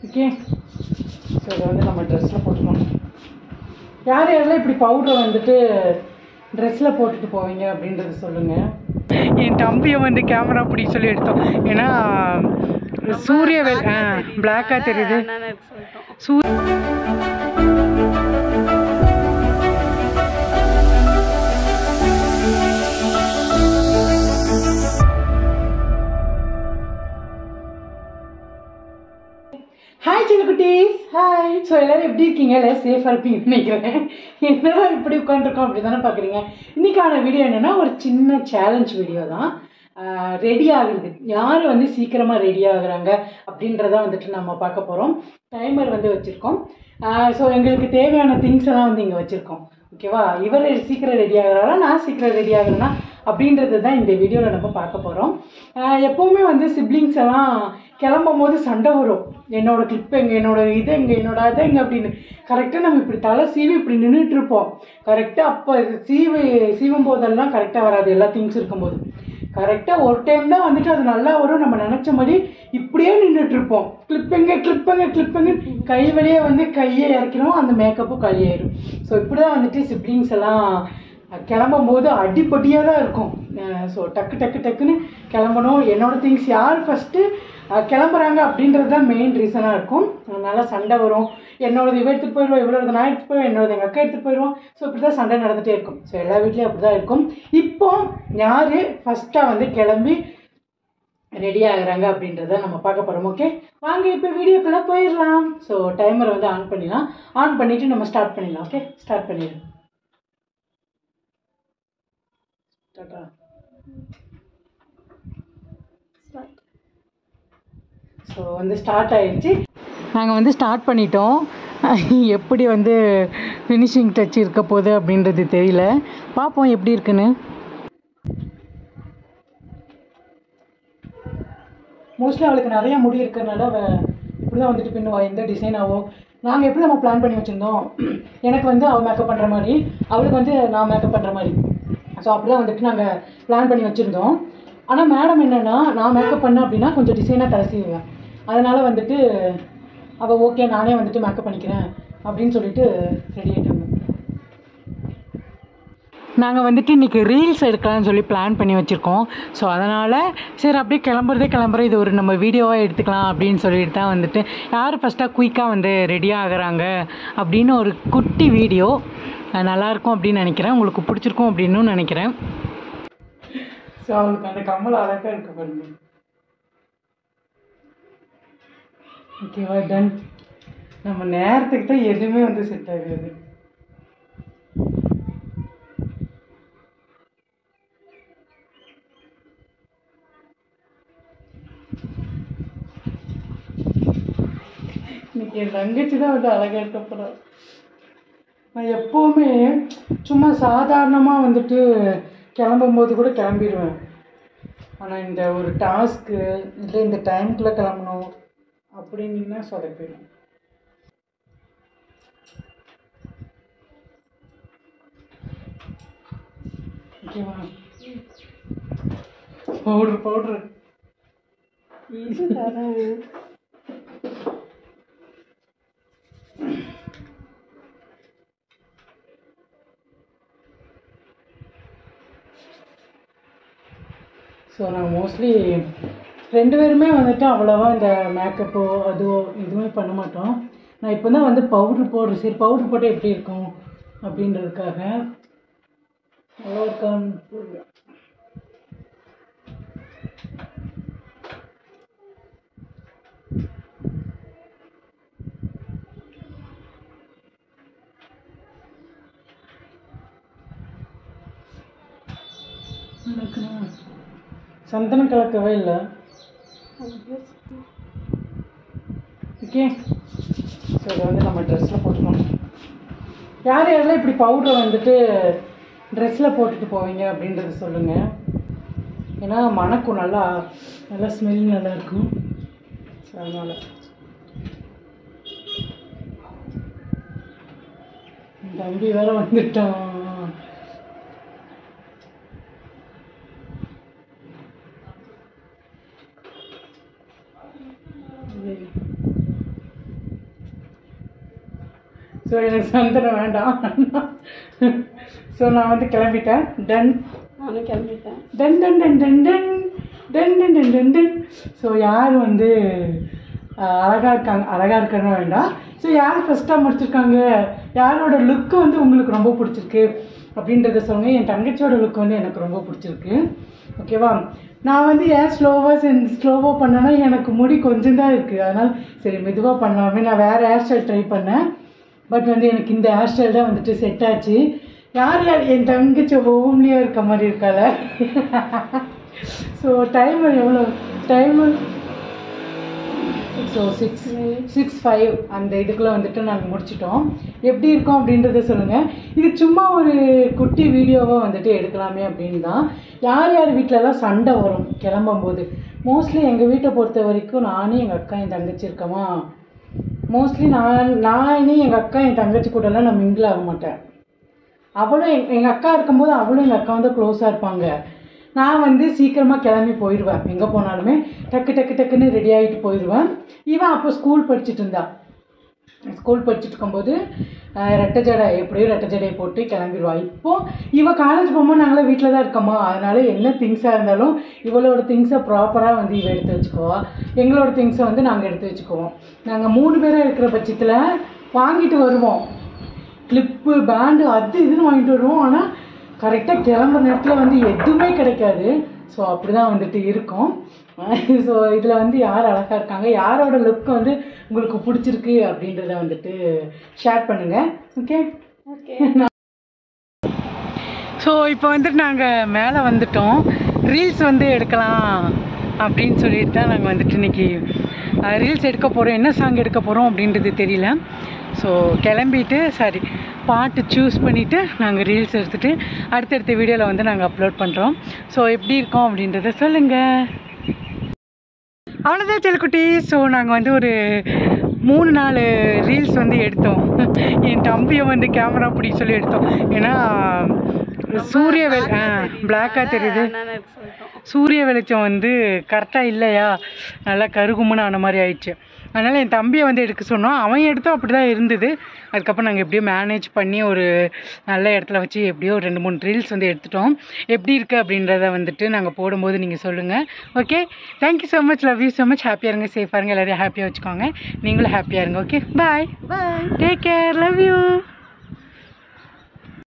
okay so இதை வந்து நம்ம ட்ரெஸ்ஸில் போட்டுக்கணும் யார் யாரெல்லாம் இப்படி பவுடரை வந்துட்டு ட்ரெஸ்ஸில் போட்டுட்டு போவீங்க அப்படின்றத சொல்லுங்கள் என் தம்பியை வந்து கேமரா பிடிக்க சொல்லி எடுத்தோம் ஏன்னா சூரிய வெள் ஆ பிளாக்காக தெரியுது சூ ஹாய் சின்னக்குட்டீஸ் ஹாய் ஸோ எல்லாரும் எப்படி இருக்கீங்க எல்லாரும் சேஃபாக இருப்பீங்கன்னு நினைக்கிறேன் என்னடா இப்படி உட்காந்துருக்கோம் அப்படி தானே பார்க்குறீங்க இன்னைக்கான வீடியோ என்னென்னா ஒரு சின்ன சேலஞ்ச் வீடியோ தான் ரெடி ஆகுறது யார் வந்து சீக்கிரமாக ரெடி ஆகுறாங்க அப்படின்றத வந்துட்டு நம்ம பார்க்க போகிறோம் டைமர் வந்து வச்சுருக்கோம் ஸோ எங்களுக்கு தேவையான திங்ஸ் எல்லாம் வந்து இங்கே வச்சுருக்கோம் ஓகேவா இவர் சீக்கிரம் ரெடி ஆகுறாரா நான் சீக்கிரம் ரெடி ஆகுறேன்னா அப்படின்றது தான் இந்த வீடியோவில் நம்ம பார்க்க போகிறோம் எப்போவுமே வந்து சிப்ளிங்ஸ் எல்லாம் கிளம்பும் போது சண்டை வரும் என்னோட கிளிப் எங்க என்னோட இது எங்க என்னோட அது எங்க அப்படின்னு கரெக்டாக நம்ம இப்படி தலை சீவி இப்படி நின்றுட்டு இருப்போம் கரெக்டாக அப்போ சீவி சீவும் போதெல்லாம் கரெக்டாக வராது எல்லா திங்ஸ் இருக்கும்போது கரெக்டாக ஒரு டைம் தான் வந்துட்டு அது நல்லா வரும் நம்ம நினச்ச மாதிரி இப்படியே நின்றுட்டு இருப்போம் கிளிப்பெங்க கிளிப்பெங்க கிளிப்பெங்க கை வழியே வந்து கையை இறக்கணும் அந்த மேக்கப்பும் காலியாயிடும் ஸோ இப்படி தான் வந்துட்டு சிப்ளிங்ஸ் எல்லாம் கிளம்பும் போது அடிப்படியாக தான் இருக்கும் ஸோ டக்கு டக்கு டக்குன்னு கிளம்பணும் என்னோட திங்ஸ் யார் ஃபஸ்ட்டு கிளம்புறாங்க அப்படின்றது தான் மெயின் ரீசனாக இருக்கும் அதனால சண்டை வரும் என்னோடது இவ எடுத்துகிட்டு போயிடுவோம் இவ்வளோது நான் எடுத்துகிட்டு போயிடுவேன் என்னோடது எங்கள் அக்கா எடுத்துகிட்டு போயிடுவோம் ஸோ இப்படி தான் சண்டை நடந்துகிட்டே இருக்கும் ஸோ எல்லா வீட்லேயும் அப்படி தான் இருக்கும் இப்போ யார் ஃபஸ்ட்டாக வந்து கிளம்பி ரெடி ஆகுறாங்க அப்படின்றத நம்ம பார்க்க போகிறோம் ஓகே வாங்க இப்போ வீடியோக்குள்ளே போயிடலாம் ஸோ டைமரை வந்து ஆன் பண்ணிடலாம் ஆன் பண்ணிவிட்டு நம்ம ஸ்டார்ட் பண்ணிடலாம் ஓகே ஸ்டார்ட் பண்ணிடலாம் டாட்டா ஸோ வந்து ஸ்டார்ட் ஆயிடுச்சு நாங்கள் வந்து ஸ்டார்ட் பண்ணிட்டோம் எப்படி வந்து ஃபினிஷிங் டச் இருக்க போகுது அப்படின்றது தெரியல பார்ப்போம் எப்படி இருக்குன்னு மோஸ்ட்லி அவளுக்கு நிறைய முடி இருக்கிறனால அவள் இப்படி தான் வந்துட்டு பின்னுவா எந்த டிசைனாவோ நாங்கள் எப்படி நம்ம பிளான் பண்ணி வச்சுருந்தோம் எனக்கு வந்து அவள் மேக்கப் பண்ணுற மாதிரி அவளுக்கு வந்து நான் மேக்கப் பண்ணுற மாதிரி ஸோ அப்படி தான் வந்துட்டு நாங்கள் பிளான் பண்ணி வச்சுருந்தோம் ஆனால் மேடம் என்னென்னா நான் மேக்கப் பண்ணேன் அப்படின்னா கொஞ்சம் டிசைனாக தலை செய்வேன் அதனால் வந்துட்டு அவள் ஓகே நானே வந்துட்டு மேக்கப் பண்ணிக்கிறேன் அப்படின்னு சொல்லிட்டு ரெடி ஆகிட்டாங்க நாங்கள் வந்துட்டு இன்றைக்கி ரீல்ஸ் எடுக்கலாம்னு சொல்லி பிளான் பண்ணி வச்சுருக்கோம் ஸோ அதனால் சரி அப்படியே கிளம்புறதே கிளம்புற இது ஒரு நம்ம வீடியோவாக எடுத்துக்கலாம் அப்படின்னு சொல்லிட்டு தான் வந்துட்டு யார் ஃபஸ்ட்டாக குயிக்காக வந்து ரெடி ஆகுறாங்க அப்படின்னு ஒரு குட்டி வீடியோ நல்லாயிருக்கும் அப்படின்னு நினைக்கிறேன் உங்களுக்கு பிடிச்சிருக்கும் அப்படின்னு நினைக்கிறேன் ஸோ அவளுக்கு அந்த கம்மல் அழகாக இருக்க பாருங்க ஓகேவா டன் நம்ம நேரத்துக்கு தான் எதுவுமே வந்து செட் ஆகாது இன்னைக்கு என் தங்கச்சி தான் வந்து அழகாக இருக்க போகிறா நான் எப்போவுமே சும்மா சாதாரணமாக வந்துட்டு கிளம்பும்போது கூட கிளம்பிடுவேன் ஆனால் இந்த ஒரு டாஸ்க்கு இல்லை இந்த டைம்குள்ளே கிளம்பணும் அப்படின்னா சொதப்பிடும் ஓகேவா பவுட்ரு பவுட்ரு ஸோ நான் மோஸ்ட்லி ரெண்டு பேருமே வந்துட்டு அவ்வளோவா இந்த மேக்கப்போ அதுவோ எதுவுமே பண்ண மாட்டோம் நான் இப்போ தான் வந்து பவுட்ரு போடுறேன் சரி பவுட்ரு போட்டால் எப்படி இருக்கும் அப்படின்றதுக்காக நல்லா இருக்கான்னு போடுவேன் சந்தனம் கலக்கவே இல்லை ஓகே ஸோ இதை வந்து நம்ம ட்ரெஸ்ஸில் போட்டுக்கணும் யார் யாரெல்லாம் இப்படி பவுடரை வந்துட்டு ட்ரெஸ்ஸில் போட்டுட்டு போவீங்க அப்படின்றத சொல்லுங்கள் ஏன்னா மணக்கும் நல்லா நல்லா ஸ்மெல் நல்லா இருக்கும் ஸோ அதனால் என் தம்பி வேற வந்துட்டான் ஸோ எனக்கு சந்தனம் வேண்டாம் ஸோ நான் வந்து கிளம்பிட்டேன் டன் நானும் கிளம்பிட்டேன் done done done done done done done done done done so யார் வந்து அஹ், அழகா இருக்காங்க அழகா இருக்கணும் வேண்டாம் ஸோ யார் ஃபஸ்ட்டாக முடிச்சிருக்காங்க யாரோட லுக்கு வந்து உங்களுக்கு ரொம்ப பிடிச்சிருக்கு அப்படின்றத சொல்லுங்க என் தங்கச்சியோட லுக் வந்து எனக்கு ரொம்ப பிடிச்சிருக்கு ஓகேவா நான் வந்து ஏன் ஸ்லோவாக செஞ்சு ஸ்லோவாக பண்ணேன்னா எனக்கு முடி கொஞ்சம் தான் இருக்குது அதனால் சரி மெதுவாக பண்ணலாமே நான் வேறு ஹேர் ஸ்டைல் ட்ரை பண்ணேன் பட் வந்து எனக்கு இந்த ஹேர் ஸ்டைல் தான் வந்துட்டு செட் ஆச்சு யார் யார் என் தங்கச்சி ஹோம்லியாக இருக்க மாதிரி இருக்கால ஸோ டைமர் எவ்வளோ timer so six six five அந்த இதுக்குள்ளே வந்துட்டு நாங்கள் முடிச்சிட்டோம் எப்படி இருக்கோம் அப்படின்றத சொல்லுங்கள் இது சும்மா ஒரு குட்டி வீடியோவாக வந்துட்டு எடுக்கலாமே அப்படின்னு தான் யார் யார் வீட்டிலலாம் சண்டை வரும் கிளம்பும்போது மோஸ்ட்லி எங்கள் வீட்டை பொறுத்த வரைக்கும் நானே எங்கள் அக்கா என் தங்கச்சி இருக்கமா மோஸ்ட்லி நான் நானே எங்கள் அக்கா என் தங்கச்சி கூடலாம் நான் மிங்கிள் ஆக மாட்டேன் அவளும் எங் எங்கள் அக்கா இருக்கும்போது அவளும் எங்கள் அக்கா வந்து க்ளோஸாக இருப்பாங்க நான் வந்து சீக்கிரமாக கிளம்பி போயிடுவேன் எங்கே போனாலுமே டக்கு டக்கு டக்குன்னு ரெடி ஆகிட்டு போயிடுவேன் இவன் அப்போ ஸ்கூல் படிச்சுட்டு இருந்தா ஸ்கூல் படிச்சுட்டு இருக்கும்போது அஹ், ரெட்டை ஜடை எப்படியும் ரெட்டை ஜடையை போட்டு கிளம்பிடுவா இப்போ இவ காலேஜ் போகும்போது நாங்களே வீட்டில் தான் இருக்கோமா அதனால என்ன திங்ஸாக இருந்தாலும் இவளோட திங்ஸை ப்ராப்பராக வந்து இவ எடுத்து வச்சுக்குவா எங்களோட திங்ஸை வந்து நாங்கள் எடுத்து வச்சுக்குவோம் நாங்கள் மூணு பேராக இருக்கிற பட்சத்தில் வாங்கிட்டு வருவோம் கிளிப்பு பேண்டு அது இதுன்னு வாங்கிட்டு வருவோம் ஆனால் கரெக்டாக கிளம்புற நேரத்தில் வந்து எதுவுமே கிடைக்காது ஸோ அப்படி தான் வந்துட்டு இருக்கும் ஸோ இதில் வந்து யார் அழகாக இருக்காங்க யாரோட லுக் வந்து உங்களுக்கு பிடிச்சிருக்கு அப்படின்றத வந்துட்டு ஷேர் பண்ணுங்கள் ஓகே ஓகே ஸோ இப்போ வந்துட்டு நாங்கள் மேலே வந்துட்டோம் ரீல்ஸ் வந்து எடுக்கலாம் அப்படின்னு சொல்லிட்டு தான் நாங்கள் வந்துட்டு இன்னைக்கு ரீல்ஸ் எடுக்க போகிறோம் என்ன சாங் எடுக்க போகிறோம் அப்படின்றது தெரியல ஸோ கிளம்பிட்டு சாரி பாட்டு சூஸ் பண்ணிவிட்டு நாங்கள் ரீல்ஸ் எடுத்துகிட்டு அடுத்தடுத்த வீடியோவில் வந்து நாங்கள் அப்லோட் பண்ணுறோம் ஸோ எப்படி இருக்கோம் அப்படின்றத சொல்லுங்கள் அவ்வளோதான் செல்குட்டி ஸோ நாங்கள் வந்து ஒரு மூணு நாலு ரீல்ஸ் வந்து எடுத்தோம் என் தம்பியை வந்து கேமரா பிடி சொல்லி எடுத்தோம் ஏன்னா சூரிய வெ ஆ பிளாக்காக தெரியுது நான் சொல்லிட்டோம் சூரிய வெளிச்சம் வந்து கரெக்டாக இல்லையா நல்லா கருகுமுன்னு ஆன மாதிரி ஆயிடுச்சு அதனால் என் தம்பியை வந்து எடுக்க சொன்னோம் அவன் எடுத்தோம் அப்படி தான் இருந்தது அதுக்கப்புறம் நாங்கள் எப்படியோ மேனேஜ் பண்ணி ஒரு நல்ல இடத்துல வச்சு எப்படியோ ஒரு ரெண்டு மூணு ரீல்ஸ் வந்து எடுத்துட்டோம் எப்படி இருக்குது அப்படின்றத வந்துட்டு நாங்கள் போடும்போது நீங்கள் சொல்லுங்கள் okay thank you so much love you so much ஹாப்பியாக இருங்க சேஃபாக இருங்க எல்லாரையும் ஹாப்பியாக வச்சுக்கோங்க நீங்களும் ஹாப்பியாக இருங்க okay bye bye take care love you